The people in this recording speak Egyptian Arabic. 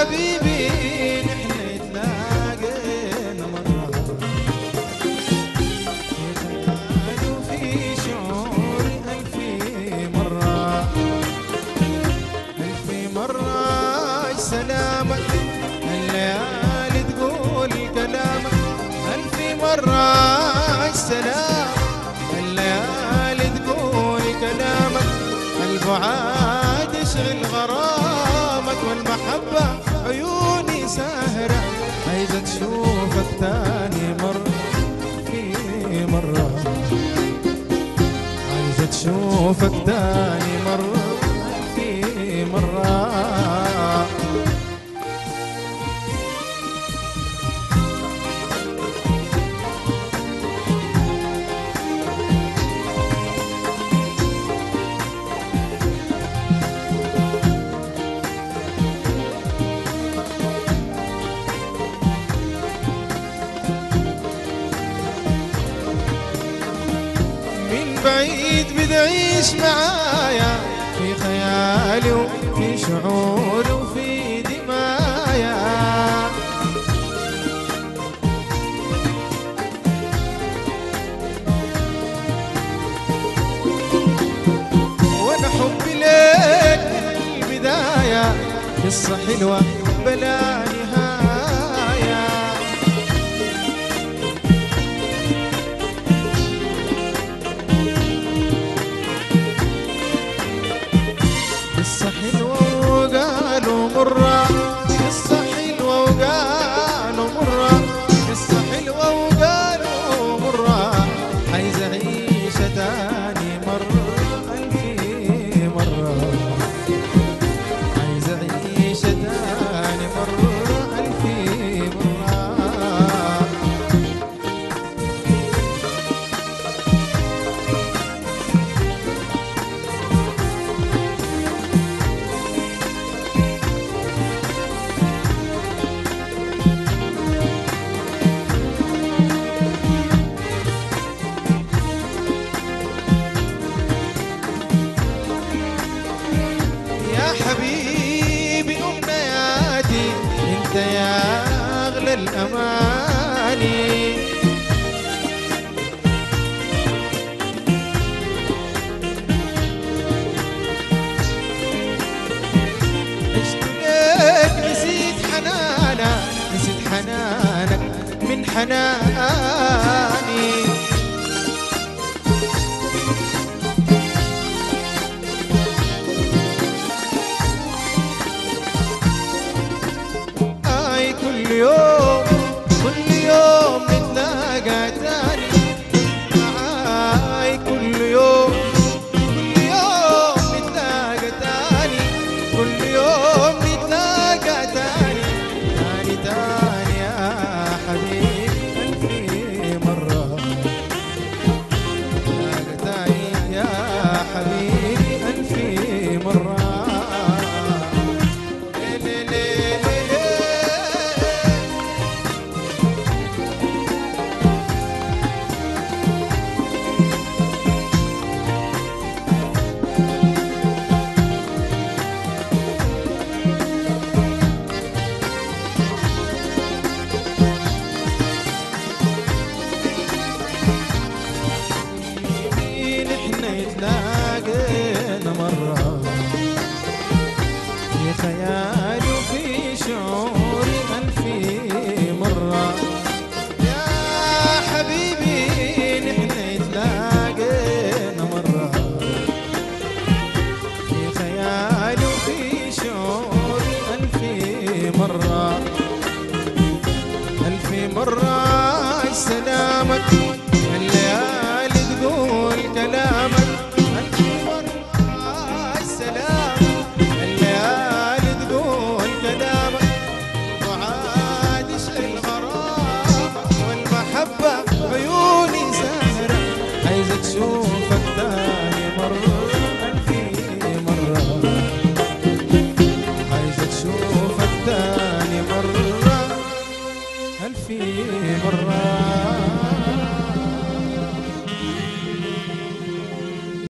حبيبي نحن تلاقينا مرة في خيالي وفي شعوري ألف مرة ألف مرة سلامك الليالي تقول كلامك ألف مرة سلام الليالي تقول كلامك البعاد يشغل غرامك والمحبة عيوني ساهرة عايزة تشوفك تاني مرة في مرة عايزة تشوفك تاني مرة في مرة من بعيد بتعيش معايا في خيالي وفي شعوري وفي دمايا وانا حبي لك من البداية قصة حلوة بلا نهاية قصة حلوة وقالوا مرة قصة حلوة وقالوا مرة قصة حلوة وقالوا مرة عايز أعيشها تاني مرة ألف مرة عايز أعيشها تاني مرة ألف مرة يا حبيبي أمنياتي انت يا اغلى الاماني عشت لك نسيت حنانك نسيت حنانك من حناني آي كل يوم كل يوم نتلاقى تاني آي كل يوم كل يوم نتلاقى تاني كل يوم نتلاقى تاني تاني تاني يا حبيبي ألف مرة نتلاقى تاني يا حبيبي ألف مرة ليلي ليلي ليلي نحن يتلاقينا مرة في خيالي وفي شعوري ألف مرة يا حبيبي نحن يتلاقينا مرة في خيالي وفي شعوري ألف مرة ألف مرة سلامك